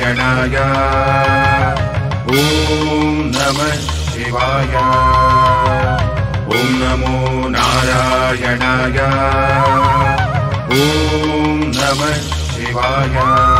नारायणाय ॐ नमः शिवाय ॐ नमो नारायणाय ॐ नमः ಶಿವಾಯ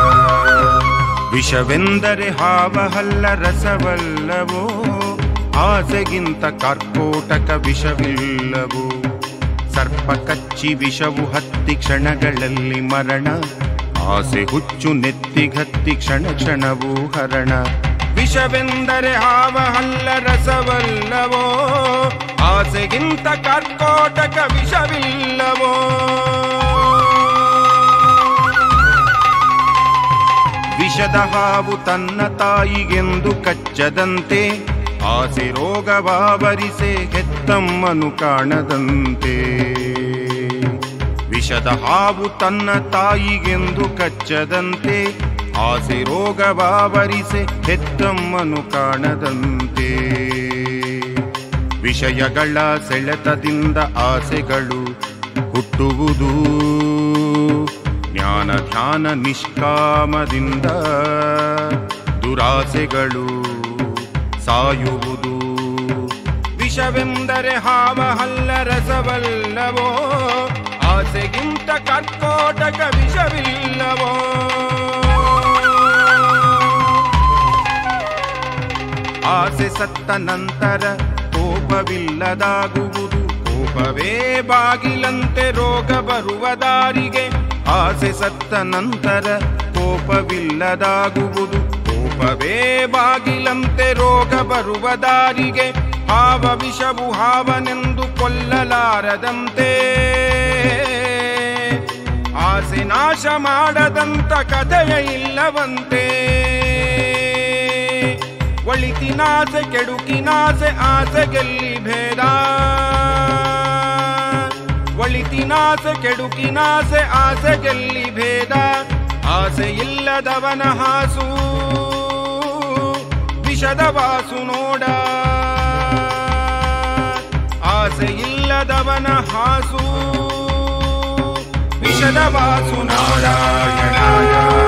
ವಿಷವೆಂದರೆ ಹಾವಹಲ್ಲ ರಸವಲ್ಲವೋ ಆಸೆಗಿಂತ ಕಾರ್ಕೋಟಕ ವಿಷವಿಲ್ಲವೋ ಸರ್ಪ ಕಚ್ಚಿ ವಿಷವು ಹತ್ತಿ ಕ್ಷಣಗಳಲ್ಲಿ ಮರಣ ಆಸೆ ಹುಚ್ಚು ನೆತ್ತಿಗತ್ತಿ ಕ್ಷಣ ಕ್ಷಣವೂ ಹರಣ ವಿಷವೆಂದರೆ ಹಾವಹಲ್ಲ ರಸವಲ್ಲವೋ ಆಸೆಗಿಂತ ಕಾರ್ಕೋಟಕ ವಿಷವಿಲ್ಲವೋ ವಿಷದ ಹಾವು ತನ್ನ ತಾಯಿಗೆಂದು ಕಚ್ಚದಂತೆ ಆಸೆ ರೋಗವಾವರಿಸೆ ಹೆತ್ತಮ್ಮನು ಕಾಣದಂತೆ ವಿಷದ ಹಾವು ತನ್ನ ತಾಯಿಗೆಂದು ಕಚ್ಚದಂತೆ ಆಸೆ ರೋಗವಾವರಿಸೆ ಹೆತ್ತಮ್ಮನು ಕಾಣದಂತೆ ವಿಷಯಗಳ ಸೆಳೆತದಿಂದ ಆಸೆಗಳು ಹುಟ್ಟುವುದು ಜ್ಞಾನ ಧ್ಯಾನ ನಿಷ್ಕಾಮದಿಂದ ದುರಾಸೆಗಳು ಸಾಯುವುದು ವಿಷವೆಂದರೆ ಹಾವಹಲ್ಲ ರಸವಲ್ಲವೋ ಆಸೆಗಿಂತ ಕರ್ಕೋಟಕ ವಿಷವಿಲ್ಲವೋ ಆಸೆ ಸತ್ತ ನಂತರ ಕೋಪವಿಲ್ಲದಾಗುವುದು ಕೋಪವೇ ಬಾಗಿಲಂತೆ ರೋಗ ಬರುವ ದಾರಿಗೆ ಆಸೆ ಸತ್ತ ನಂತರ ಕೋಪವಿಲ್ಲದಾಗುವುದು ಕೋಪವೇ ಬಾಗಿಲಂತೆ ರೋಗ ಬರುವ ದಾರಿಗೆ ಹಾವ ವಿಷವು ಹಾವನೆಂದು ಕೊಲ್ಲಲಾರದಂತೆ ಆಸೆ ನಾಶ ಮಾಡದಂತ ಕಥೆಯ ಇಲ್ಲವಂತೆ ಒಳಿತಿನಾಸೆ ಕೆಡುಕಿನಾಸೆ ಆಸೆ ಗೆಲ್ಲಿ ಭೇದ ಒಳಿತಿನಾಸೆ ಕೆಡುಕಿನಾಸೆ ಆಸೆ ಗೆಲ್ಲಿ ಭೇದ ಆಸೆ ಇಲ್ಲದವನ ಹಾಸು ವಿಷದ ವಾಸು ನೋಡ ಆಸೆ ಇಲ್ಲದವನ ಹಾಸು ವಿಷದ ವಾಸು ನಾರಾಯಣಾಯ